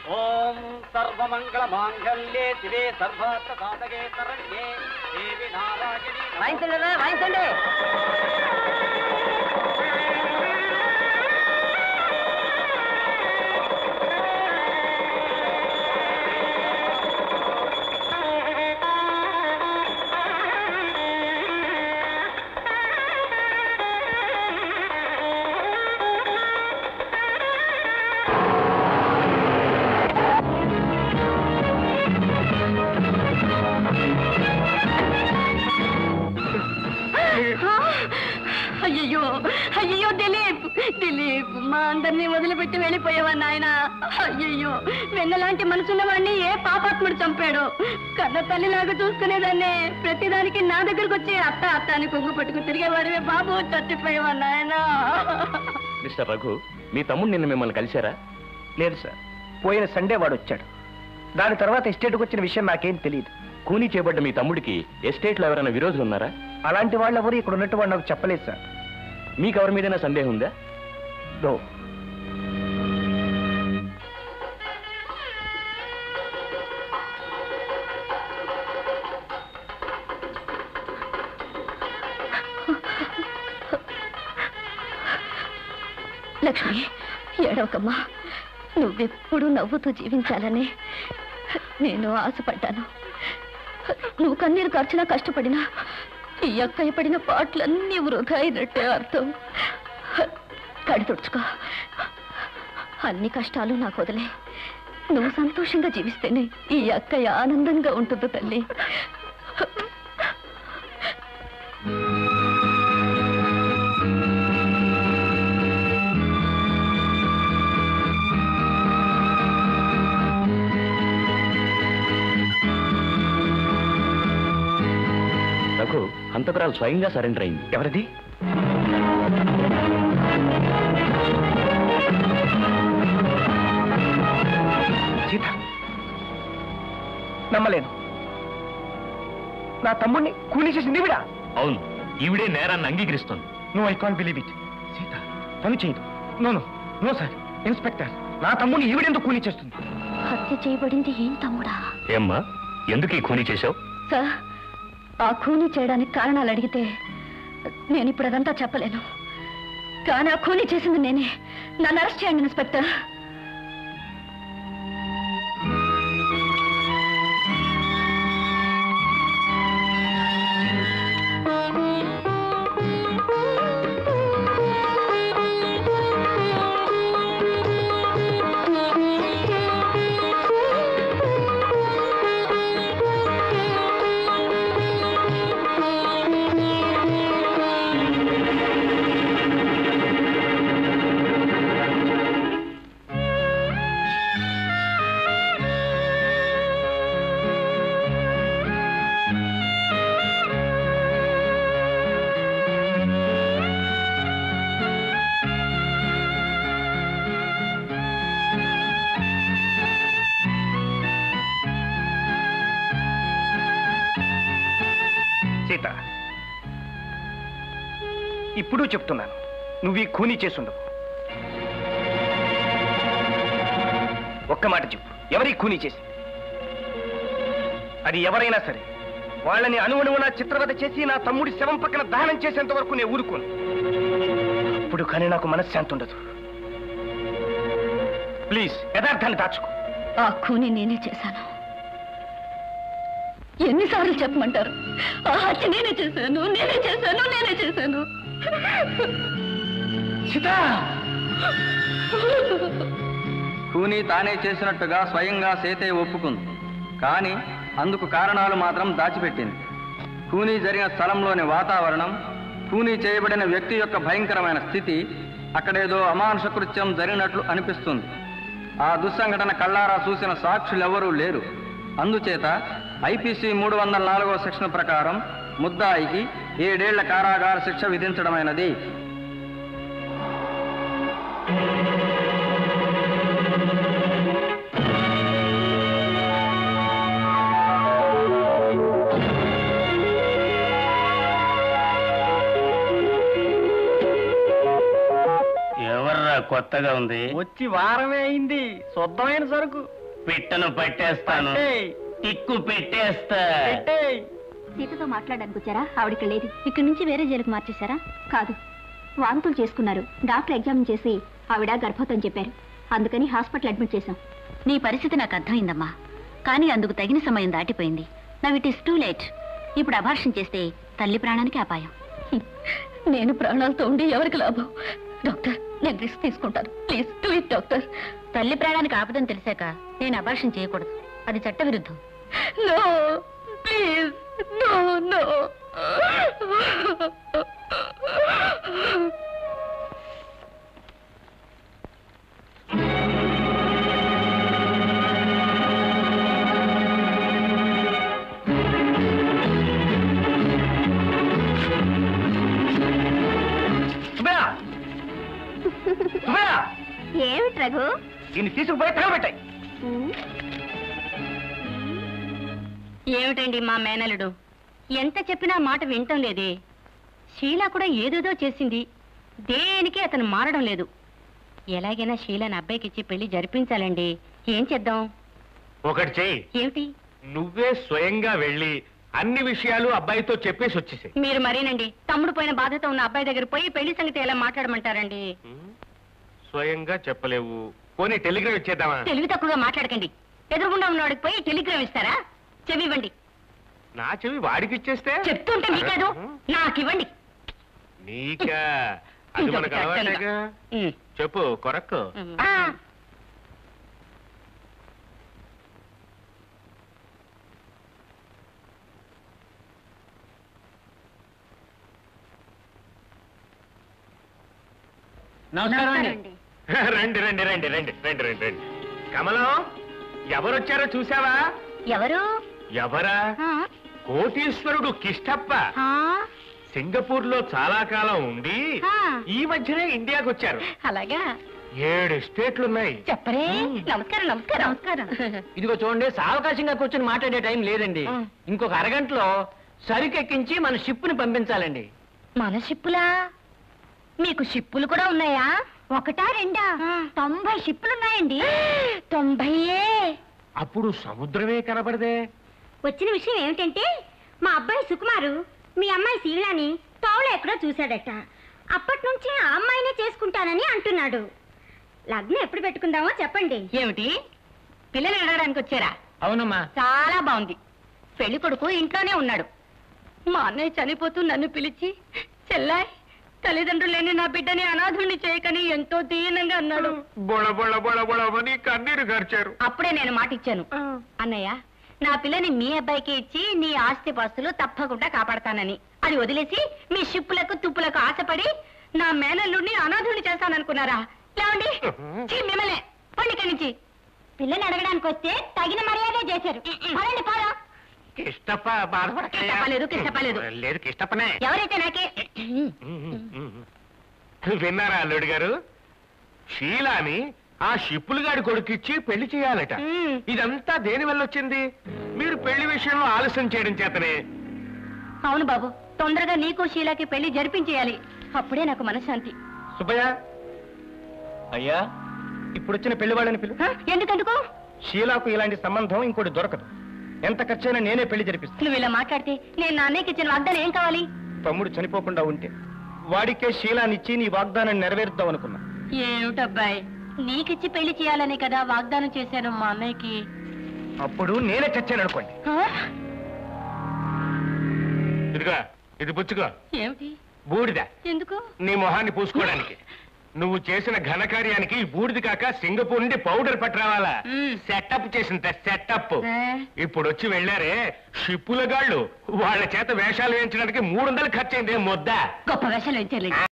ఓం సర్వమంగళ మాంగళ్యే శివే సర్వార్థ సాధకే శరణ్యే దేవి నారాయణి వాయించండి రా, వాయించండి అయ్యో అయ్యో దిలీప్ దిలీప్ మా అందరినీ వదిలిపెట్టి వెళ్ళిపోయావా నాయన అయ్యయ్యో వెన్నలాంటి మనసున్న వాడిని ఏ పాపాత్ముడు చంపాడు కన్న తల్లిలాగా చూసుకునేదాన్ని ప్రతిదానికి నా దగ్గరకు వచ్చి అత్త అత్త అని కొంగు పట్టుకు తిరిగేవాడివే బాబు చచ్చిపోయావా నాయన మిస్టర్ రఘు మీ తమ్ముడు నిన్న మిమ్మల్ని కలిశారా లేదు సార్ పోయిన సండే వాడు వచ్చాడు దాని తర్వాత ఎస్టేట్కి వచ్చిన విషయం నాకేం తెలియదు కూనీ చేయబడ్డ మీ తమ్ముడికి ఎస్టేట్లో ఎవరైనా విరోధులు ఉన్నారా అలాంటి వాళ్ళు ఎవరు ఇక్కడ ఉన్నట్టు వాడు నాకు చెప్పలేదు సార్ మీకు ఎవరి మీదైనా సందేహం ఉందా నో లక్ష్మి ఏడవకమ్మా నువ్వెప్పుడు నవ్వుతూ జీవించాలని నేను ఆశపడ్డాను నువ్వు కన్నీరు ఖర్చులా కష్టపడినా ఈ అక్కయ్య పడిన పాటలన్నీ వృధా అయినట్టే అర్థం కడి తుడుచుకో అన్ని కష్టాలు నాకు వదిలే నువ్వు సంతోషంగా జీవిస్తేనే ఈ అక్కయ్య ఆనందంగా ఉంటుంది తల్లి రఘు హంతకురాలు స్వయంగా సరెండర్ అయింది ఎవరిది సీత నమ్మలేను నా తమ్ముడిని కూలీ చేసి నీవిడా అవును ఈవిడే నేరాన్ని అంగీకరిస్తుంది no I can't believe it Seetha తను చేయదు no no no sir inspector నా తమ్ముడిని ఈవిడెందుకు కూలీ చేస్తుంది హత్య చేయబడింది ఏం తమ్ముడా ఏమ్మా ఎందుకు ఈ కూనీ చేశావు సార్ ఆ ఖూనీ చేయడానికి కారణాలు అడిగితే నేను ఇప్పుడు అదంతా చెప్పలేను కానీ ఆ ఖూనీ చేసింది నేనే నన్ను అరెస్ట్ చేయండి ఇన్స్పెక్టర్ సీత ఇప్పుడు చెప్తున్నాను నువ్వు ఈ ఖూనీ చేసుండవు ఒక్క మాట చెప్పు ఎవరి ఖూనీ చేసింది అది ఎవరైనా సరే వాళ్ళని అణువణువున చిత్రవద చేసి నా తమ్ముడి శవం పక్కన దహనం చేసేంత వరకు నేను ఊరుకోను ఇప్పుడు కానీ నాకు మనశ్శాంతి ఉండదు ప్లీజ్ యథార్థాన్ని దాచుకో ఆ ఖూనీ నేనే చేశాను ఎన్నిసార్లు చెప్పమంటారు ఆ హత్య నేనే చేశాను నేనే చేశాను నేనే చేశాను సీత కూని తానే చేసినట్టుగా స్వయంగా సీతే ఒప్పుకుంది కానీ అందుకు కారణాలు మాత్రం దాచిపెట్టింది కూనీ జరిగిన స్థలంలోని వాతావరణం కూనీ చేయబడిన వ్యక్తి యొక్క భయంకరమైన స్థితి అక్కడేదో అమానుష కృత్యం జరిగినట్లు అనిపిస్తుంది ఆ దుస్సంఘటన కళ్ళారా చూసిన సాక్షులెవరూ లేరు అందుచేత ఐపీసీ మూడు వందల నాలుగో సెక్షన్ ప్రకారం ముద్దాయికి ఏడేళ్ల కారాగార శిక్ష విధించడమైనది ఎవర్రా కొత్తగా ఉంది వచ్చి వారమే అయింది శుద్ధమైన సరుకు పిట్టను పట్టేస్తాను పట్టేయ్. టిక్కు పెట్టేస్తా పెట్టేయ్. సీతతో మాట్లాడడానికి వచ్చారా ఆవిడికి లేదు ఇక్కడి నుంచి వేరే జైలుకు మార్చేశారా కాదు వాంతులు చేసుకున్నారు డాక్టర్ ఎగ్జామిన్ చేసి ఆవిడ గర్భవతం చెప్పారు అందుకని హాస్పిటల్ అడ్మిట్ చేశాం నీ పరిస్థితి నాకు అర్థమైందమ్మా కానీ అందుకు తగిన సమయం దాటిపోయింది now it is too late ఇప్పుడు అభాషణ చేస్తే తల్లి ప్రాణానికి అపాయం నేను ప్రాణాలతో ఉండి ఎవరికి లాభం డాక్టర్ నేను రిస్క్ తీసుకుంటాను ప్లీజ్ డూ ఇట్ డాక్టర్ తల్లి ప్రాణానికి ఆపదని తెలిసాక నేను అభాషణ చేయకూడదు అది చట్ట విరుద్ధం no please no no Subbaiah Subbaiah ఏమిటి రఘు దీన్ని తీసుకుపోయి తగలబెట్టాయి ఏమిటండి మా మేనలుడు ఎంత చెప్పినా మాట వింటం లేదే షీలా కూడా ఏదేదో చేసింది దేనికి అతను మారడం లేదు ఎలాగైనా షీలాని అబ్బాయికిచ్చి పెళ్లి జరిపించాలండి ఏం చేద్దాం ఒకటి చెయ్యి ఏమిటి నువ్వే స్వయంగా వెళ్ళి అన్ని విషయాలు అబ్బాయితో చెప్పేసి వచ్చేసాయి మీరు మరేనండి తమ్ముడు పోయిన బాధతో ఉన్న అబ్బాయి దగ్గర పోయి పెళ్లి సంగతి ఎలా మాట్లాడమంటారండి స్వయంగా చెప్పలేవు పోనీ టెలిగ్రామ్ ఇచ్చేద్దామా తెలివి తక్కువగా మాట్లాడకండి ఎదురుగుండా ఉన్నవాడికి పోయి టెలిగ్రామ్ ఇస్తారా చెవి ఇవ్వండి నా చెవి వాడికి ఇచ్చేస్తే చెప్తుంటే మీకాదు నాకు ఇవ్వండి నీకా అది మనకు అలవాటేగా ఉమ్. చెప్పు కొరక్కు ఆ. నమస్కారం అండి అండి. రండి రండి రండి రండి రండి రండి రండి కమలం ఎవరొచ్చారో చూసావా ఎవరు ఎవరా ఆ? కోటీశ్వరుడు కిష్టప్ప ఆ? సింగపూర్ లో చాలా కాలం ఉండి ఆ. ఈ మధ్యనే ఇండియాకి వచ్చారు అలాగా ఏడు స్టేట్లున్నాయి చెప్పరే నమస్కారం నమస్కారం నమస్కారం ఇదిగో చూడండి సావకాశంగా కూర్చొని మాట్లాడే టైం లేదండి ఆ. ఇంకొక అరగంటలో సరుకెక్కించి మన షిప్ని పంపించాలండి మన షిప్పులా మీకు షిప్పులు కూడా ఉన్నాయా ఒకటా రెండా తొంభై షిప్పులు ఉన్నాయండి తొంభైయే అప్పుడు సముద్రమే కనబడదే వచ్చిన విషయం ఏమిటంటే మా అబ్బాయి సుకుమారు మీ అమ్మాయి శీలాని తోవలో ఎక్కడో చూశాడట అప్పటి నుంచి ఆ అమ్మాయినే చేసుకుంటానని అంటున్నాడు లగ్నం ఎప్పుడు పెట్టుకుందామో చెప్పండి ఏమిటి పిల్లలు అడగడానికి వచ్చారా అవునమ్మా చాలా బాగుంది పెళ్లి కొడుకు ఇంట్లోనే ఉన్నాడు మా అన్నయ్య చనిపోతూ నన్ను పిలిచి చెల్లాయ్ తల్లిదండ్రులు లేని నా బిడ్డని అనాథుణ్ణి చేయకని ఎంతో దీనంగా అన్నాడు బొళ బొళ బొళ బొళమని కన్నీరు గార్చారు అప్పుడే నేను మాట ఇచ్చాను అన్నయ్య నా పిల్లని మీ అబ్బాయికి ఇచ్చి నీ ఆస్తి పాస్తులు తప్పకుండా కాపాడతానని అది వదిలేసి మీ షిప్పులకు తుప్పులకు ఆశపడి నా మేనల్లుడిని అనాథుడిని చేస్తాననుకున్నారా లేవండి ఛీ, మిమ్మల్ని పండి ఇక్కడి నుంచి పిల్లని అడగడానికి వస్తే తగిన మర్యాదే చేశారు పదండి పోరా కిష్టప్ప బాధపడకయ్యా. కిష్టప్పలేదు, కిష్టప్పలేదు. లేదు కిష్టప్పనే ఎవరైతే నాకే విన్నారా అల్లుడు గారు షీలాని ఆ షిప్పులుగాడి కొడుకిచ్చి పెళ్లి చేయాలట మ్మ్. ఇదంతా దేని వల్ల వచ్చింది మీరు పెళ్లి విషయంలో ఆలస్యం చేయడం చేతనే అవును బాబు తొందరగా నీకు షీలాకి పెళ్లి జరిపించేయాలి అప్పుడే నాకు మనశ్శాంతి సుబ్బయ్య అయ్యా ఇప్పుడు వచ్చిన పెళ్లి వాళ్ళని పిలు హ? ఎందుకందుకు షీలాకు ఇలాంటి సంబంధం ఇంకోటి దొరకదు ఎంత ఖర్చైనా నేనే పెళ్లి జరిపిస్తాను నువ్వు ఇలా మాట్లాడితే నేను నా అన్నయ్యకి ఇచ్చిన వాగ్దానం ఏం కావాలి తమ్ముడు చనిపోకుండా ఉంటే వాడికే షీలానిచ్చి నీ వాగ్దానం నెరవేరుద్దాం అనుకున్నా ఏమిటబ్బాయి నీకిచ్చి పెళ్లి చేయాలనే కదా వాగ్దానం చేశాను మా అన్నయ్యకి అప్పుడు నేనే చచ్చాను అనుకోండి ఇదిగా ఇది పుచ్చుకో ఏమిటి బూడిద ఎందుకు నీ మొహాన్ని పూసుకోవడానికి నువ్వు చేసిన ఘనకార్యానికి ఈ బూడిది కాక సింగపూర్ నుండి పౌడర్ పట్టరావాలా మ్మ్. సెటప్ చేసింది సెటప్ ఏ? ఇప్పుడు వచ్చి వెళ్ళారే షిప్పుల గాళ్ళు వాళ్ళ చేత వేషాలు వేయించడానికి మూడు వందలు ఖర్చయింది ముద్ద గొప్ప వేషాలు వేయించాలి